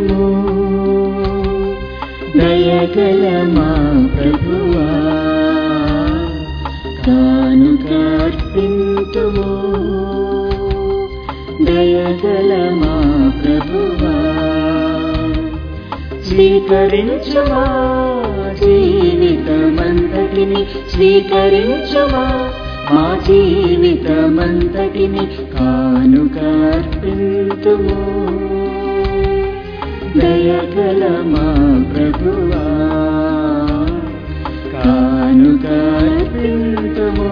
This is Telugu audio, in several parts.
అర్పింతుము దయగల మా ప్రభువా కానుక అర్పింతుము దయగల మా ప్రభువా స్వీకరించుమా జీవితమంతటిని స్వీకరించుమా మా జీవితమంతటిని కానుక అర్పింతుము దయగల మా ప్రభువా కానుక అర్పింతుము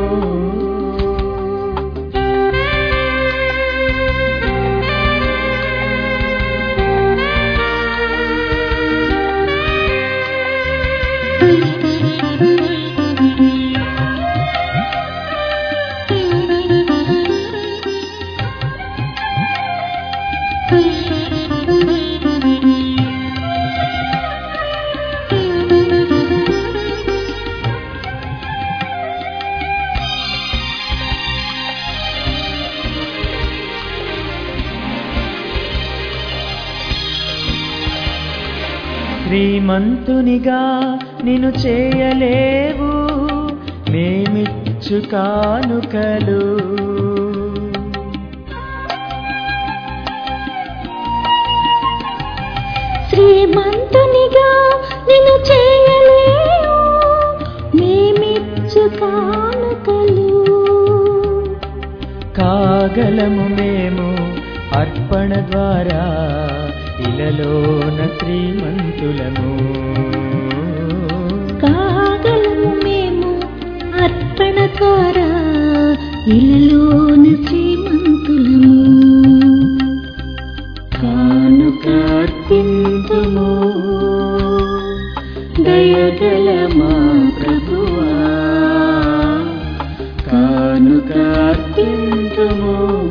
శ్రీమంతునిగా నిన్ను చేయలేవు మేమిచ్చు కానుకలు శ్రీమంతునిగా నిన్ను చేయలేవు మేమిచ్చు కానుకలు కాగలము మేము అర్పణ ద్వారా ఇలలోన శ్రీమంతులము కాగలము మేము అర్పణ ద్వారా ఇలలోన శ్రీమంతులము కానుక అర్పింతుము దయగల మా ప్రభువా కానుక అర్పింతుము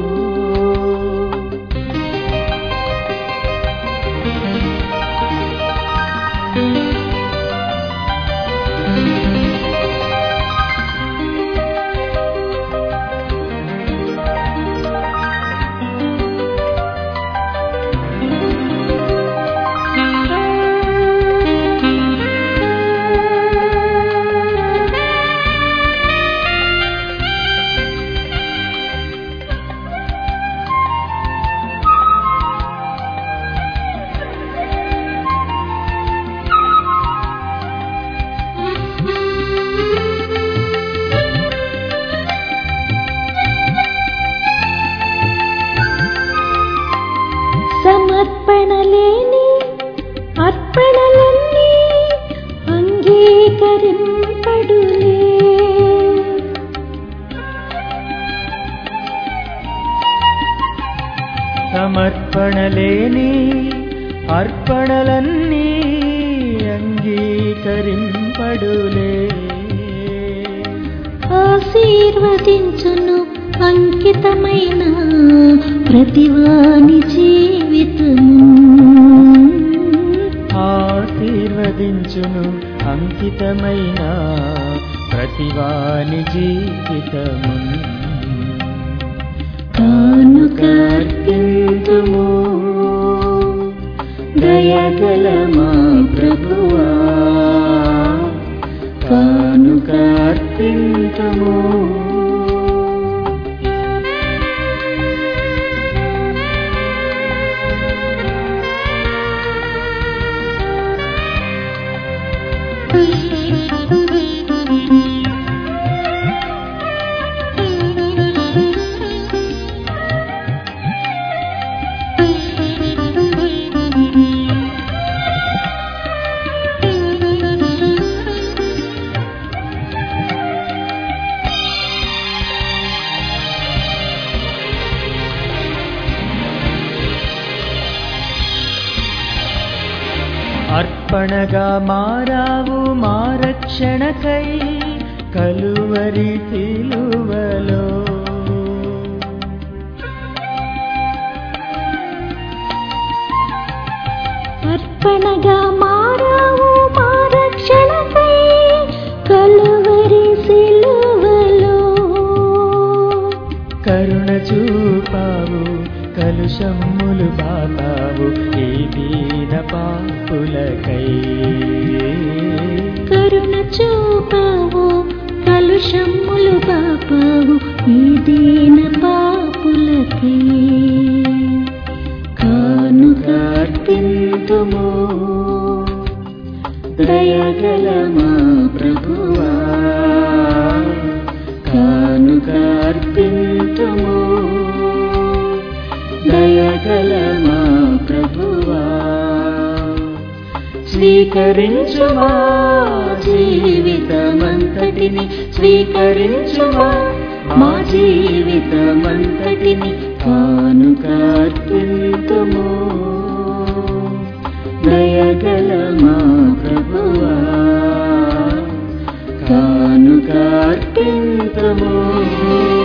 సమర్పణ లేని అర్పణలన్నీ అంగీకరింపడులే సమర్పణ లేని అర్పణలన్నీ అంగీకరింపడులే ఆశీర్వదించును అంకితమైన ప్రతివాని జీవితము ఆశీర్వదించును అంకితమైన ప్రతివాని జీవితము కానుక అర్పింతుము దయగల మా ప్రభువా కానుక అర్పింతుము అర్పణగా మారావు మా రక్షణకై కలువరి తిలువలో అర్పణగా మారావు మా రక్షణకై కలువరి సిలువలో కరుణ చూపావు కలుషమ్ములు బాతావు ఈ దీన పాపులకై కరుణ చూపావు కలుషమ్ములు బాపావు ఈ దీన పాపులకై కానుక అర్పింతుము దయగల మా ప్రభువా కానుక అర్పింతుము దయగల మా ప్రభువా స్వీకరించు మా జీవితమంతటిని స్వీకరించుమా మా జీవితమంతటిని కానుక అర్పింతుము దయగల మా ప్రభువా కానుక అర్పింతుము